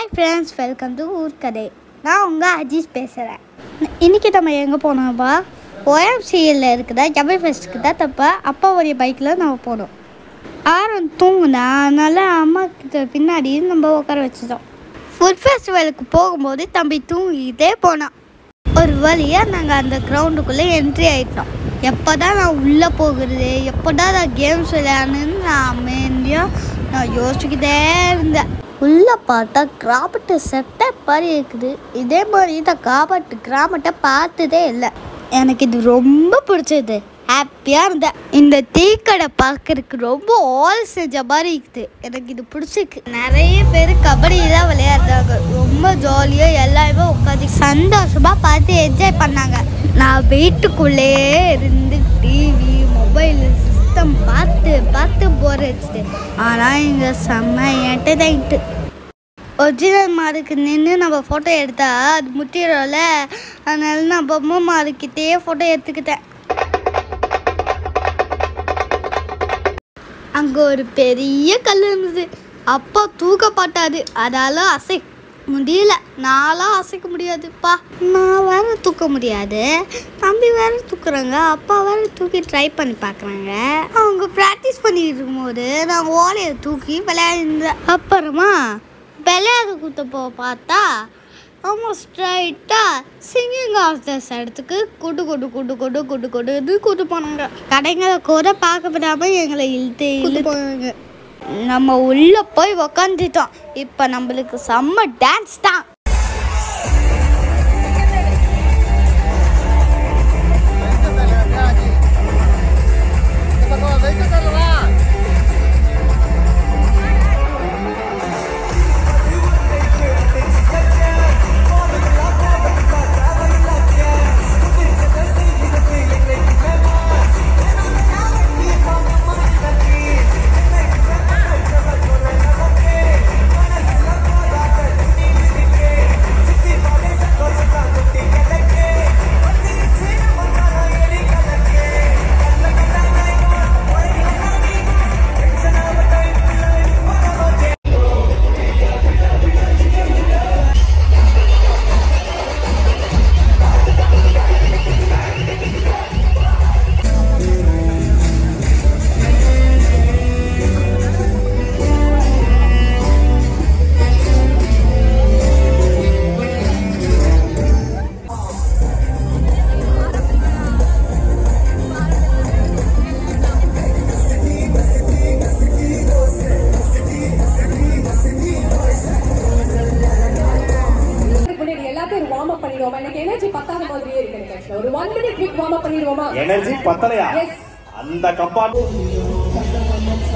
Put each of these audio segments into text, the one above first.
Friends welcome to ஊர்க்கதை நான் உங்கள் அஜீஸ் பேசுகிறேன் இன்றைக்கி நம்ம எங்கே போனோம்ப்பா ஓஎம்சியில் இருக்கிற ஜபல் ஃபெஸ்ட்டுக்கு தான் தப்ப அப்பாவுடைய பைக்கில் நம்ம போனோம் ஆரன் தூங்குனா அதனால் அம்மா கிட்ட பின்னாடி நம்ம உட்கார வச்சுட்டோம் ஃபுட் ஃபெஸ்டிவலுக்கு போகும்போது தம்பி தூங்கிக்கிட்டே போனான் ஒரு வழியாக நாங்கள் அந்த கிரவுண்டுக்குள்ளே என்ட்ரி ஆகிட்டோம் எப்போ தான் நான் உள்ளே போகிறது எப்போ தான் நான் கேம்ஸ் விளையாடணுன்னு நான் அமைதியாக நான் யோசிச்சுக்கிட்டே இருந்தேன் உள்ளே பார்த்தா கிராமட்டு செட்டப் மாதிரி இருக்குது இதே மாதிரி நான் கிராமட்டு கிராமட்டை பார்த்ததே இல்லை எனக்கு இது ரொம்ப பிடிச்சது ஹாப்பியாக இருந்தேன் இந்த டீக்கடை பார்க்கறதுக்கு ரொம்ப ஆல் செஞ்ச மாதிரி இருக்குது எனக்கு இது பிடிச்சிருக்கு நிறைய பேர் கபடி தான் விளையாடுறாங்க ரொம்ப ஜாலியாக எல்லாருமே உட்காந்து சந்தோஷமாக பார்த்து என்ஜாய் பண்ணாங்க நான் வீட்டுக்குள்ளேயே இருந்து டிவி மொபைல் சிஸ்டம் பார்த்து பார்த்து போர் அடிச்சுது ஆனால் இங்கே செம்ம என்டர்டைன்ட்டு ஒரிஜினல் மாடுக்கு நின்று நம்ம ஃபோட்டோ எடுத்தா அது முட்டிடும்ல அதனால நான் பொம்மை மாடுக்கிட்டே ஃபோட்டோ எடுத்துக்கிட்டேன் அங்கே ஒரு பெரிய கல் இருந்தது அப்பா தூக்க பாட்டாது அதால அசை முடியல நான்லாம் அசைக்க முடியாதுப்பா நான் வேற தூக்க முடியாது தம்பி வேற தூக்குறாங்க அப்பா வேற தூக்கி ட்ரை பண்ணி பார்க்குறாங்க அவங்க ப்ராக்டிஸ் பண்ணிட்டு இருக்கும்போது நான் ஓலையை தூக்கி விளையாடுறேன் அப்புறமா விளையாட குத்த போ பார்த்தா ஆமாம் ஸ்ட்ரைட்டாக சிங்கிங் ஆர்டர்ஸ் இடத்துக்கு கூட்டு கூட்டு கூட்டு கூட்டு கூட்டு கூட்டு கூட்டு போனாங்க கடைங்களை கூட பார்க்க விடாமல் எங்களை இழுத்து இழுத்து போனாங்க நம்ம உள்ளே போய் உக்காந்துட்டோம் இப்போ நம்மளுக்கு செம்ம டான்ஸ் தான் இதுக்கு முன்னாடி எல்லாத்தையும் ஒரு வார்ம் அப் பண்ணிடுவோமா எனக்கு எனர்ஜி பத்தாத மாதிரியே இருக்கு எனக்கு actually. ஒரு one minute quick warm up பண்ணிடுவோமா எனர்ஜி பத்தலையா Yes. அந்த கம்பார்ட்மெண்ட்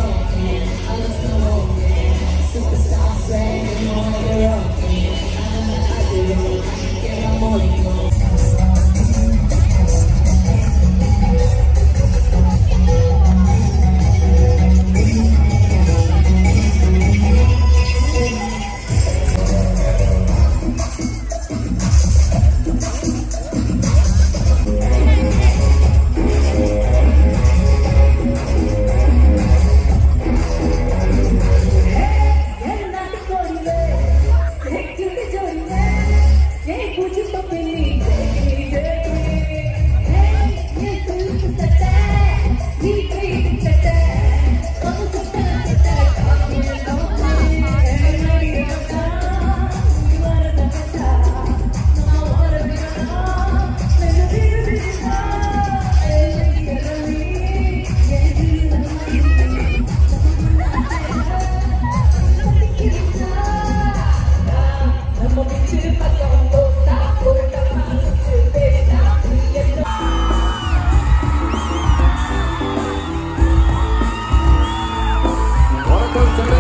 வணக்கம் சென்னை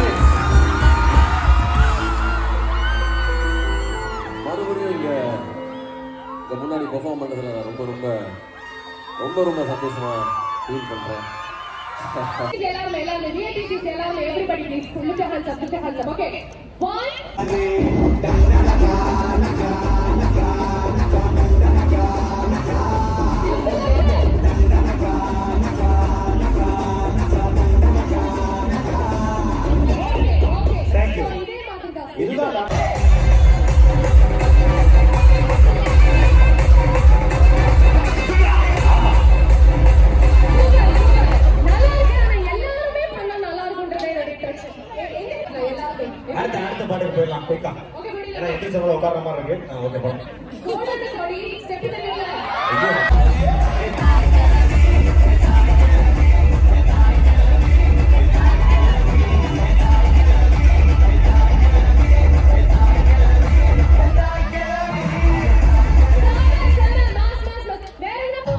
மறுபடியும் இங்க இங்க முன்னாடி பெர்ஃபார்ம் பண்ணதுல நான் ரொம்ப ரொம்ப ரொம்ப ரொம்ப சந்தோஷமா ஃபீல் பண்றேன் எல்லாரும் எல்லாரும் ரியாலிட்டிஸ் எல்லாரும் everybody please put your hands up put your hands up okay 1 Thank you. இதே மாதிரி தான் இதுதான் அடுத்த பாட்டுக்கு போயிடலாம் குயிக்கா ஓகே முடியல ஏன்னா எட்டு சம்பளம் உட்கார்ற மாதிரி இருக்கு ஆ, ஓகே போலாம் கோல்டன் கொடி ஸ்டெப் தெரியல ஐயோ. மாஸ் மாஸ் மாஸ் வேற என்ன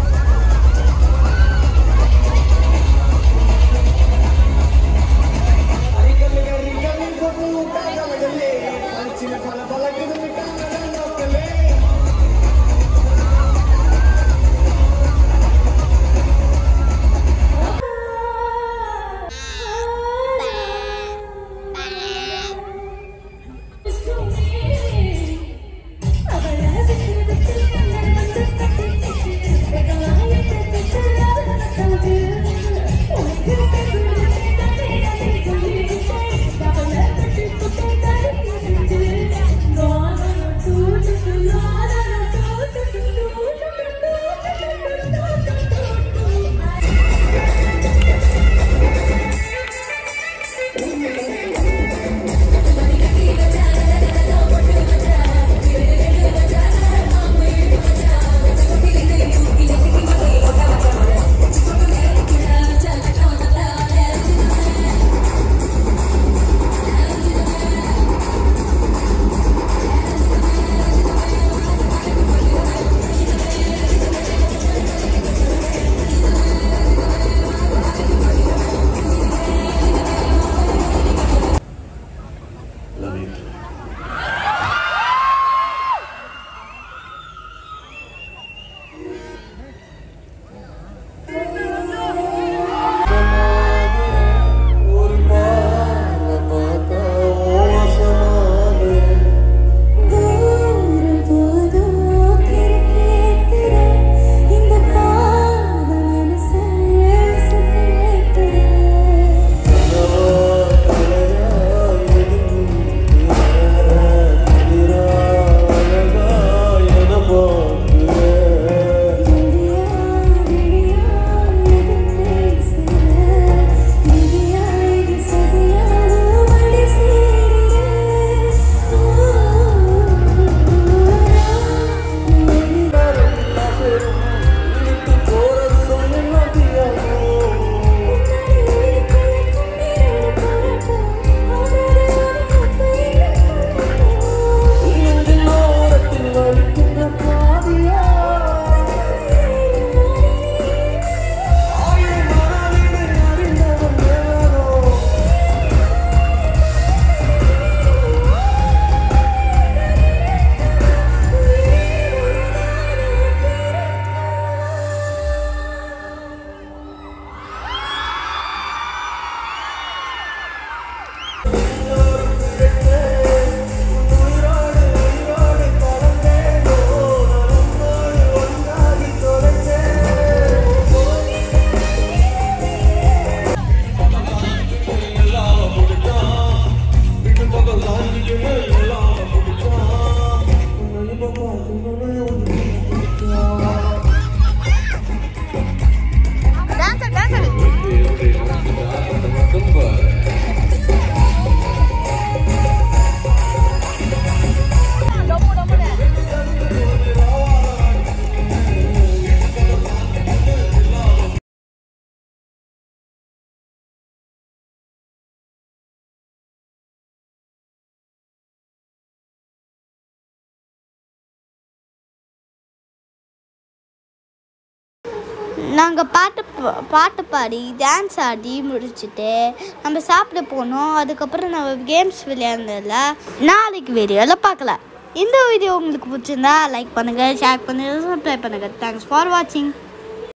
Love you. ஒரு பார்வை பார்த்தா மோசமானே நாங்கள் பாட்டு பா- பாட்டு பாடி டான்ஸ் ஆடி முடிச்சுட்டு நம்ம சாப்பிட போனோம் அதுக்கப்புறம் நம்ம கேம்ஸ் விளையாண்டதில்ல நாளைக்கு வீடியோவில் பார்க்கலாம் இந்த வீடியோ உங்களுக்கு பிடிச்சிருந்தா லைக் பண்ணுங்கள் ஷேர் பண்ணுங்கள் சப்ஸ்கிரைப் பண்ணுங்கள் தேங்க்ஸ் ஃபார் வாட்சிங்